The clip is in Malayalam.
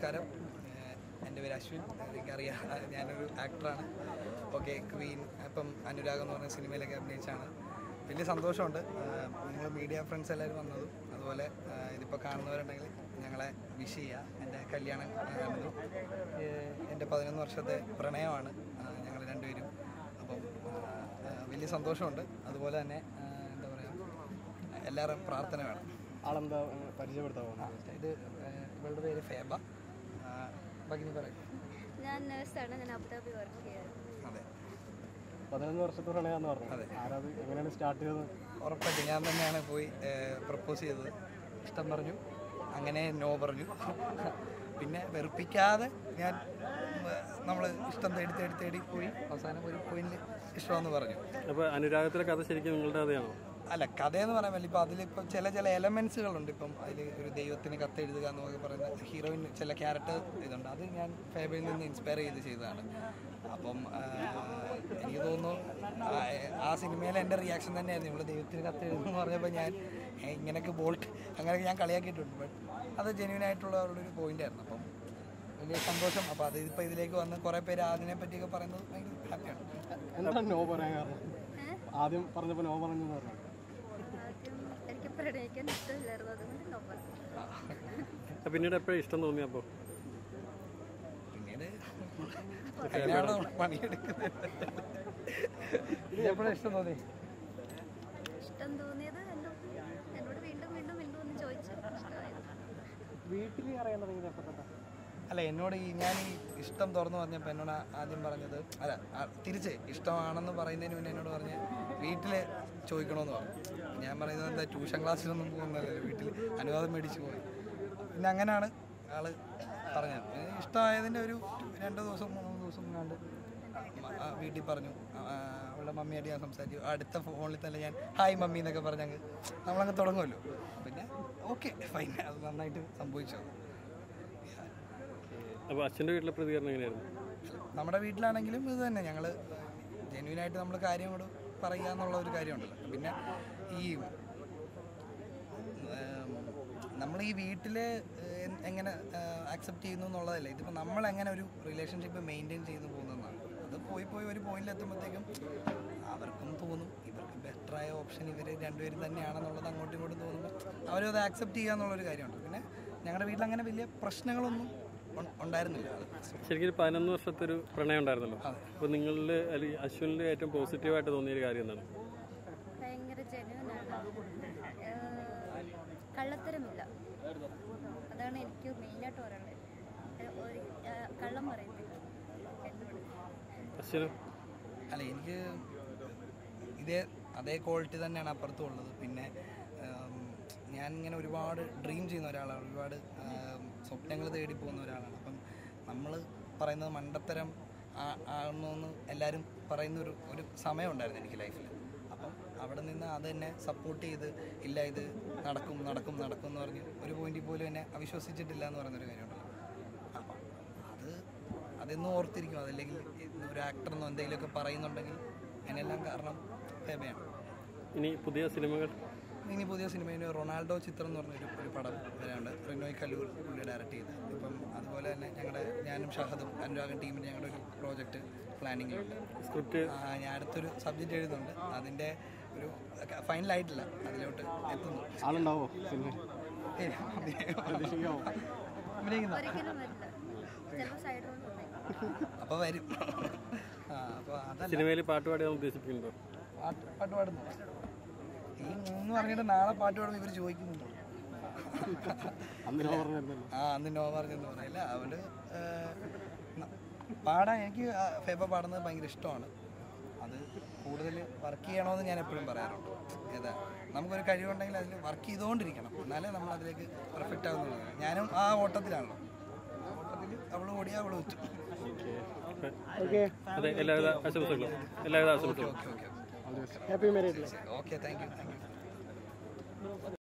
നമസ്കാരം ഏഹ് എൻ്റെ പേര് അശ്വിൻ എനിക്കറിയാം ഞാനൊരു ആക്ടറാണ് ഓക്കെ ക്വീൻ ഇപ്പം അനുരാഗ് എന്ന് പറഞ്ഞ സിനിമയിലൊക്കെ അഭിനയിച്ചാണ് വലിയ സന്തോഷമുണ്ട് നിങ്ങൾ മീഡിയ ഫ്രണ്ട്സ് എല്ലാവരും വന്നതും അതുപോലെ ഏഹ് ഇതിപ്പോൾ കാണുന്നവരുണ്ടെങ്കിൽ ഞങ്ങളെ വിഷ് ചെയ്യുക എൻ്റെ കല്യാണം നടന്നു എൻ്റെ പതിനൊന്ന് വർഷത്തെ പ്രണയമാണ് ഞങ്ങൾ രണ്ടുപേരും അപ്പം ഏഹ് വലിയ സന്തോഷമുണ്ട് അതുപോലെ തന്നെ ഏഹ് എന്താ പറയുക എല്ലാവരും പ്രാർത്ഥന വേണം ആളെന്താ ഏഹ്, പരിചയപ്പെടുത്താമോ ആ, ഇത് ഏഹ്, ഇവളുടെ പേര് ഫേബ ആ, ബാക്കി നീ പറയും ഞാൻ നേഴ്സാണ് ഞാൻ അബുദാബി വർക്ക് ചെയ്യുന്നത് അതെ പതിനൊന്ന് വർഷത്തെ പ്രണയാന്ന് പറഞ്ഞു അതെ. ആരാത് എങ്ങനെയാണ് സ്റ്റാർട്ട് ചെയ്തത് ഉറപ്പായിട്ടും ഞാൻ തന്നെയാണ് പോയി പ്രപ്പോസ് ചെയ്തത് ഇഷ്ടം പറഞ്ഞു അങ്ങനെ നോ പറഞ്ഞു പിന്നെ വെറുപ്പിക്കാതെ ഞാൻ നമ്മൾ ഇഷ്ടം തേടി തേടി തേടി പോയി അവസാനം ഒരു പോയിന്റിൽ ഇഷ്ടമെന്ന് പറഞ്ഞു അപ്പോൾ അനുരാഗത്തിലെ കഥ ശരിക്കും നിങ്ങളുടെ കഥയാണോ അല്ല കഥയെന്ന് പറയാൻ പറ്റില്ല ഇപ്പം അതിലിപ്പം ചില ചില എലമെന്റ്സുകളുണ്ട് ഇപ്പം അതിൽ ഒരു ദൈവത്തിന് കത്തെഴുതുക എന്നൊക്കെ പറയുന്ന ഹീറോയിൻ ചില ക്യാരക്ടർ ഇതുണ്ട് അത് ഞാൻ ഫേബയിൽ നിന്ന് ഇൻസ്പയർ ചെയ്ത് ചെയ്തതാണ് അപ്പം ആ, എനിക്ക് തോന്നുന്നു ആ, ആ സിനിമയിൽ എൻ്റെ റിയാക്ഷൻ തന്നെയായിരുന്നു ഇവിടെ ദൈവത്തിന് കത്തെഴുതുന്നു പറഞ്ഞപ്പോൾ ഞാൻ ഏ, ഇങ്ങനെയൊക്കെ ബോൾട്ട് അങ്ങനെയൊക്കെ ഞാൻ കളിയാക്കിയിട്ടുണ്ട് ബട്ട് അത് ജെന്യൂൻ ആയിട്ടുള്ള അവരുടെ ഒരു പോയിന്റ് ആയിരുന്നു അപ്പം വലിയ സന്തോഷം അപ്പോൾ അത് ഇപ്പോൾ ഇതിലേക്ക് വന്ന് കുറേ പേര് അതിനെ പറ്റിയൊക്കെ പറയുന്നത് ഭയങ്കര ഹാപ്പിയാണ് എന്താണ് നോ പറയാൻ കാരണം ഏഹ്? ആദ്യം പറഞ്ഞപ്പോൾ നോ പറഞ്ഞു എന്ന് പറഞ്ഞു ആദ്യം എനിക്ക് പ്രണയിക്കാൻ ഇഷ്ടമില്ലായിരുന്നു അതുകൊണ്ട് നോ പറഞ്ഞു പിന്നീട് എപ്പോഴും ഇഷ്ടം തോന്നി അപ്പോൾ പിന്നീട് അതിനാണോ പണിയെടുക്കുന്നത് എപ്പോഴാണ് ഇഷ്ടം തോന്നി ഇഷ്ടം തോന്നിയത് എന്നോ എന്നോട് വീണ്ടും വീണ്ടും വീണ്ടും ഒന്ന് ചോദിച്ചു ഇഷ്ടമായത് വീട്ടിൽ അറിയാൻ തുടങ്ങിയത് എപ്പോൾ അല്ല എന്നോട് ഈ ഞാൻ ഈ ഇഷ്ടം തുറന്നു പറഞ്ഞപ്പോൾ എന്നോട് ആ- ആദ്യം പറഞ്ഞത് അല്ല ആ, തിരിച്ച് ഇഷ്ടമാണെന്ന് പറയുന്നതിന് മുന്നേ എന്നോട് പറഞ്ഞ് വീട്ടിൽ ചോദിക്കണമെന്ന് പറഞ്ഞു ഞാൻ പറയുന്നത് എന്താ ട്യൂഷൻ ക്ലാസ്സിലൊന്നും പോകുന്നതല്ലോ വീട്ടിൽ അനുവാദം മേടിച്ച് പോയി പിന്നെ അങ്ങനെയാണ് ആള് പറഞ്ഞത് പിന്നെ ഇഷ്ടമായതിൻ്റെ ഒരു രണ്ട് ദിവസം മൂന്ന് ദിവസം കണ്ട് വീട്ടിൽ പറഞ്ഞു ആ, അവളുടെ മമ്മിയായിട്ട് ഞാൻ സംസാരിച്ചു അടുത്ത ഫോണിൽ തന്നെ ഞാൻ ഹായ് മമ്മി എന്നൊക്കെ പറഞ്ഞങ്ങ് നമ്മളങ്ങ് തുടങ്ങുമല്ലോ പിന്നെ ഓക്കെ ഫൈൻ അത് നന്നായിട്ട് സംഭവിച്ചു അപ്പോൾ അച്ഛൻ്റെ വീട്ടിലെ പ്രതികരണം എങ്ങനെയായിരുന്നു നമ്മുടെ വീട്ടിലാണെങ്കിലും ഇത് തന്നെ ഞങ്ങൾ ജെന്യൂനായിട്ട് നമ്മൾ കാര്യങ്ങളോട് പറയുക എന്നുള്ള ഒരു കാര്യമുണ്ടല്ലോ പിന്നെ ഈ നമ്മൾ ഈ വീട്ടിൽ എങ്ങനെ ആക്സെപ്റ്റ് ചെയ്യുന്നു എന്നുള്ളതല്ല ഇതിപ്പോൾ നമ്മൾ എങ്ങനെ ഒരു റിലേഷൻഷിപ്പ് മെയിൻറ്റെയിൻ ചെയ്തു പോകുന്നതെന്നാണ് അത് പോയി പോയി ഒരു പോയിന്റിൽ എത്തുമ്പോഴത്തേക്കും അവർക്കും തോന്നും ഇവർക്ക് ബെറ്ററായ ഓപ്ഷൻ ഇവർ രണ്ടുപേരും തന്നെയാണെന്നുള്ളത് അങ്ങോട്ടും ഇങ്ങോട്ടും തോന്നുമ്പോൾ അവരും അത് ആക്സെപ്റ്റ് ചെയ്യുക എന്നുള്ളൊരു കാര്യമുണ്ട് പിന്നെ ഞങ്ങളുടെ വീട്ടിൽ അങ്ങനെ വലിയ പ്രശ്നങ്ങളൊന്നും ഉൺ- ഉണ്ടായിരുന്നില്ല അത് ശരിക്കും ഒരു പതിനൊന്ന് വർഷത്തെ ഒരു പ്രണയം ഉണ്ടായിരുന്നല്ലോ അതെ. അപ്പോൾ നിങ്ങളിൽ അല്ലെങ്കിൽ അശ്വിനിൽ ഏറ്റവും പോസിറ്റീവായിട്ട് തോന്നിയ ഒരു കാര്യം എന്താണ് ഭയങ്കര ജനുവനാണ് കള്ളത്തരമില്ല അതാണ് എനിക്ക് മെയിനായിട്ട് പറയാനുള്ളത് ഏഹ് ഒരു ഏഹ് കള്ളം പറയുന്നില്ല എന്നോട് അശ്വിനും അല്ല എനിക്ക് ഇതേ അതേ ക്വാളിറ്റി തന്നെയാണ് അപ്പുറത്തും ഉള്ളത് പിന്നെ ഉം, ഞാൻ ഇങ്ങനെ ഒരുപാട് ഡ്രീം ചെയ്യുന്ന ഒരാളാണ് ഒരുപാട് സ്വപ്നങ്ങൾ തേടി പോകുന്ന ഒരാളാണ് അപ്പം നമ്മൾ പറയുന്നത് മണ്ടത്തരം ആ- ആണെന്ന് എല്ലാവരും പറയുന്ന ഒരു ഒരു സമയം ഉണ്ടായിരുന്നു എനിക്ക് ലൈഫിൽ അപ്പം അവിടെ നിന്ന് അത് എന്നെ സപ്പോർട്ട് ചെയ്ത് ഇല്ല ഇത് നടക്കും നടക്കും നടക്കും എന്ന് പറഞ്ഞ് ഒരു പോയിന്റിൽ പോലും എന്നെ അവിശ്വസിച്ചിട്ടില്ല എന്ന് പറയുന്നൊരു കാര്യമുണ്ടല്ലോ അപ്പം അത് അതെന്നും ഓർത്തിരിക്കും അതല്ലെങ്കിൽ ഒരു ആക്ടറെന്നോ എന്തെങ്കിലുമൊക്കെ പറയുന്നുണ്ടെങ്കിൽ അതിനെല്ലാം കാരണം ഫേബയാണ് ഇനി പുതിയ സിനിമകൾ ഇനി പുതിയ സിനിമയിൽ റൊണാൾഡോ ചിത്രം എന്ന് പറഞ്ഞൊരു ഒരു പടം വരാനുണ്ട് റിനോയ് കല്ലൂർ പുള്ളി ഡയറക്റ്റ് ചെയ്ത് ഇപ്പം അതുപോലെ തന്നെ ഞങ്ങളുടെ ഞാനും ഷഹദും അനുരാഗൻ ടീമിൻ്റെ ഞങ്ങളുടെ ഒരു പ്രോജക്റ്റ് പ്ലാനിങ്ങിലുണ്ട് സ്ക്രിപ്റ്റ് ആ, ഞാൻ അടുത്തൊരു സബ്ജക്റ്റ് എഴുതുന്നുണ്ട് അതിൻ്റെ ഒരു ഫൈനലായിട്ടില്ല അതിലോട്ട് എത്തുന്നു ആളുണ്ടാവോ സിനിമ ഏയ്, പ്രതീക്ഷിക്കാവോ അഭിനയിക്കുന്നോ? ഒരിക്കലും വരില്ല ചിലപ്പോൾ സൈഡ് റോൾ ഉണ്ടായി അപ്പോൾ വരും ആ അപ്പോൾ അതല്ല സിനിമയിൽ പാട്ട് പാടിയാൽ ഉദ്ദേശിക്കുന്നുണ്ടോ പാട്ട് പാട്ട് പാടുന്നു ഈ മൂന്ന് പറഞ്ഞിട്ട് നാളെ പാട്ട് പാടുമ്പോൾ ഇവർ ചോദിക്കുന്നുണ്ടോ അന്ന് നോ പറഞ്ഞിരുന്നല്ലോ ആ അന്ന് നോ പറഞ്ഞെന്ന് പറയില്ല അവര് ഏഹ്, ന- പാടാൻ എനിക്ക് ആ ഫേബ പാടുന്നത് ഭയങ്കര ഇഷ്ടമാണ് അത് കൂടുതൽ വർക്ക് ചെയ്യണമെന്ന് ഞാൻ എപ്പോഴും പറയാറുണ്ട് ഏതാ നമുക്കൊരു കഴിവുണ്ടെങ്കിൽ അതിൽ വർക്ക് ചെയ്തുകൊണ്ടിരിക്കണം എന്നാലേ നമ്മൾ അതിലേക്ക് പെർഫെക്റ്റ് ആകുന്നുള്ളത് ഞാനും ആ ഓട്ടത്തിലാണല്ലോ ആ ഓട്ടത്തിൽ അവൾ ഓടിയാൽ അവൾ വെച്ചു ഓക്കെ അതെ എല്ലാവിധ ആശംസകളും എല്ലാവിധ ആശംസകളും okay okay happy married okay thank you thank U